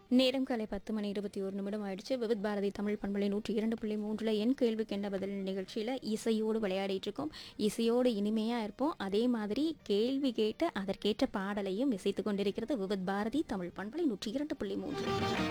நேரம் காலை பத்து மணி இருபத்தி ஒரு நிமிடம் ஆயிடுச்சு விவித் பாரதி தமிழ் பண்பலை நூற்றி இரண்டு புள்ளி மூன்றில் என் கேள்விக்கு என்ன பதில் நிகழ்ச்சியில் இசையோடு விளையாடிட்டு இருக்கோம் இசையோடு இனிமையாக இருப்போம் அதே மாதிரி கேள்வி கேட்டு அதற்கேற்ற பாடலையும் இசைத்து கொண்டிருக்கிறது விவித் பாரதி தமிழ் பண்பலை நூற்றி இரண்டு புள்ளி மூன்று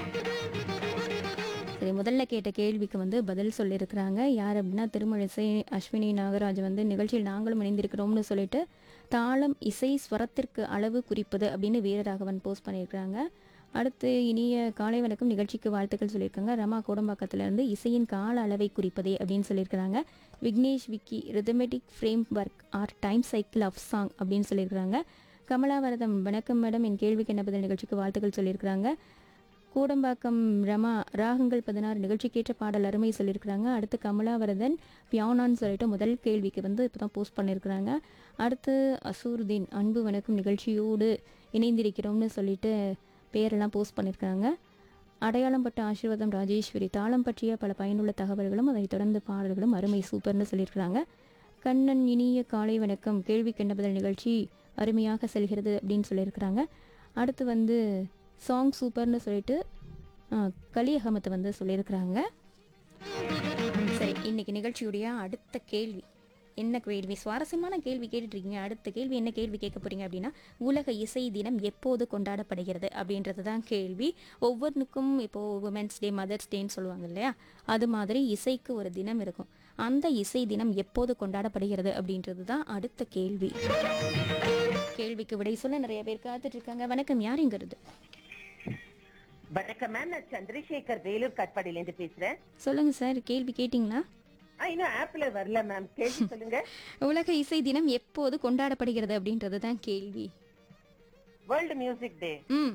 சரி முதல்ல கேட்ட கேள்விக்கு வந்து பதில் சொல்லியிருக்கிறாங்க யார் அப்படின்னா திருமழிசை அஸ்வினி நாகராஜ் வந்து நிகழ்ச்சியில் நாங்களும் இணைந்திருக்கிறோம்னு சொல்லிட்டு தாளம் இசை ஸ்வரத்திற்கு அளவு குறிப்பது அப்படின்னு வீரராகவன் போஸ்ட் பண்ணியிருக்கிறாங்க அடுத்து இனிய காலை வணக்கம் நிகழ்ச்சிக்கு வாழ்த்துக்கள் சொல்லியிருக்காங்க ரமா கோடம்பாக்கத்திலிருந்து இசையின் கால அளவை குறிப்பதே அப்படின்னு சொல்லியிருக்கிறாங்க Vignesh Vicky rhythmic framework or time cycle of song அப்படின்னு சொல்லியிருக்கிறாங்க கமலாவரதம் வணக்கம் மேடம் என் கேள்விக்கு என்ன பதில் நிகழ்ச்சிக்கு வாழ்த்துக்கள் சொல்லியிருக்கிறாங்க கூடம்பாக்கம் ரமா ராகங்கள் பதினாறு நிகழ்ச்சிக்கேற்ற பாடல் அருமை சொல்லியிருக்கிறாங்க அடுத்து கமலாவரதன் பியானான்னு சொல்லிட்டு முதல் கேள்விக்கு வந்து இப்போ தான் போஸ்ட் பண்ணியிருக்கிறாங்க அடுத்து அசூருதீன் அன்பு வணக்கம் நிகழ்ச்சியோடு இணைந்திருக்கிறோம்னு சொல்லிட்டு பேரெல்லாம் போஸ்ட் பண்ணியிருக்காங்க அடையாளம் பட்ட ஆசீர்வாதம் ராஜேஸ்வரி தாளம் பற்றிய பல பயனுள்ள தகவல்களும் அதைத் தொடர்ந்து பாடல்களும் அருமை சூப்பர்னு சொல்லியிருக்கிறாங்க கண்ணன் இனிய காலை வணக்கம் கேள்வி கண்ட பதில் நிகழ்ச்சி அருமையாக செல்கிறது அப்படின்னு சொல்லியிருக்கிறாங்க அடுத்து வந்து சாங் சூப்பர்னு சொல்லிட்டு ஆ, கலி அகமத் வந்து சொல்லியிருக்கிறாங்க சரி இன்னைக்கு நிகழ்ச்சியுடைய அடுத்த கேள்வி என்ன கேள்வி சுவாரஸ்யமான கேள்வி கேட்டுட்டு இருக்கீங்க அடுத்த கேள்வி என்ன கேள்வி கேட்க போறீங்க அப்படின்னா உலக இசை தினம் எப்போது கொண்டாடப்படுகிறது அப்படின்றது தான் கேள்வி ஒவ்வொன்றுக்கும் இப்போ உமன்ஸ் டே மதர்ஸ் டேன்னு சொல்லுவாங்க இல்லையா அது மாதிரி இசைக்கு ஒரு தினம் இருக்கும் அந்த இசை தினம் எப்போது கொண்டாடப்படுகிறது அப்படின்றது தான் அடுத்த கேள்வி கேள்விக்கு விடை சொல்ல நிறைய பேர் காத்துட்டு இருக்காங்க வணக்கம் யாருங்கிறது வணக்கம் மேம் நான் சந்திரசேகர் வேலூர் கட்பாடியில இருந்து பேசுறேன் சொல்லுங்க சார் கேள்வி கேட்டிங்களா ஆ, இன்னும் ஆப்ல வரல மேம் கேள்வி சொல்லுங்க உலக இசை தினம் எப்போது கொண்டாடப்படுகிறது அப்படின்றது தான் கேள்வி வேர்ல்டு மியூசிக் டே ம்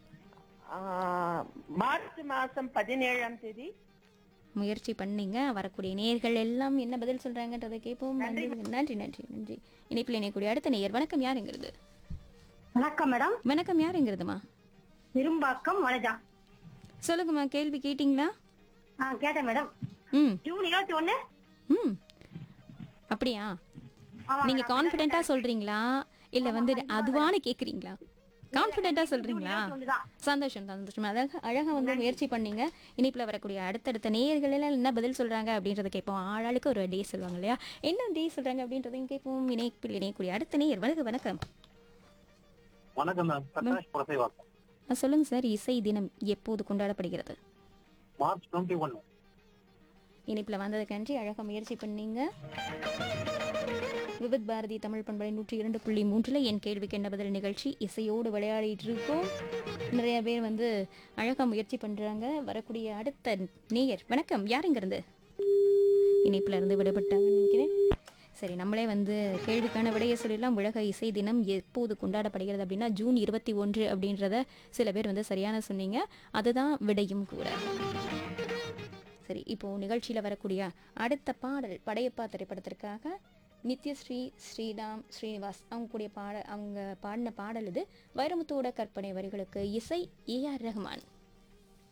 மார்ச் மாசம் பதினேழாம் தேதி முயற்சி பண்ணீங்க வரக்கூடிய நேயர்கள் எல்லாம் என்ன பதில் சொல்றாங்கன்றதை கேட்போம் நன்றி நன்றி நன்றி நன்றி இணைப்பில் இணையக்கூடிய அடுத்த நேயர் வணக்கம் யாருங்கிறது வணக்கம் மேடம் வணக்கம் யாருங்கிறதுமா பெரும்பாக்கம் வனஜா சொல்லுங்கம்மா கேள்வி கேட்டிங்களா ஆ கேட்டேன் மேடம் ம் ஜூன் இருபத்தி ஒண்ணு ம் அப்படியா ஆமா நீங்க கான்ஃபிடென்ட்டா சொல்றீங்களா இல்ல வந்து அதுவான்னு கேக்குறீங்களா கான்ஃபிடென்ட்டா சொல்றீங்களா ஒண்ணுதான் சந்தோஷம் சந்தோஷம் அழகா அழகா வந்து முயற்சி பண்ணீங்க இனிப்புல வரக்கூடிய அடுத்தடுத்த நேயர்கள் எல்லாம் என்ன பதில் சொல்றாங்க அப்படின்றத கேட்போம் ஆளாளுக்கு ஒரு டே சொல்லுவாங்க இல்லையா என்ன டே சொல்றாங்க அப்படின்றதையும் கேட்போம் இணைப்பில் இணையக்கூடிய அடுத்த நேயர் வணக்கம் வணக்கம் வணக்கம் மேம் பிரகாஷ் புரசைவாக்கம் ஆ, சொல்லுங்க சார் இசை தினம் எப்போது கொண்டாடப்படுகிறது மார்ச் டுவெண்ட்டி ஒன் இனிப்புல வந்ததுக்கு நன்றி அழகா முயற்சி பண்ணீங்க விவித் பாரதி தமிழ் பண்பலை நூற்றி இரண்டு புள்ளி மூன்றில் என் கேள்விக்கு என்ன பதில் நிகழ்ச்சி இசையோடு விளையாடிட்டு இருக்கோம் நிறைய பேர் வந்து அழகா முயற்சி பண்றாங்க வரக்கூடிய அடுத்த நேயர் வணக்கம் யாருங்கிறது இணைப்புல இருந்து விடுபட்டாங்கன்னு நினைக்கிறேன் சரி நம்மளே வந்து கேள்விக்கான விடையை சொல்லிடலாம் உலக இசை தினம் எப்போது கொண்டாடப்படுகிறது அப்படின்னா ஜூன் இருபத்தி ஒன்று அப்படின்றத சில பேர் வந்து சரியான சொன்னீங்க அதுதான் விடையும் கூட சரி இப்போ நிகழ்ச்சியில் வரக்கூடிய அடுத்த பாடல் படையப்பா திரைப்படத்திற்காக நித்யஸ்ரீ ஸ்ரீராம் ஸ்ரீனிவாஸ் அவங்க கூடிய பாட அவங்க பாடின பாடல் இது வைரமுத்தோட கற்பனை வரிகளுக்கு இசை ஏஆர் ரஹ்மான்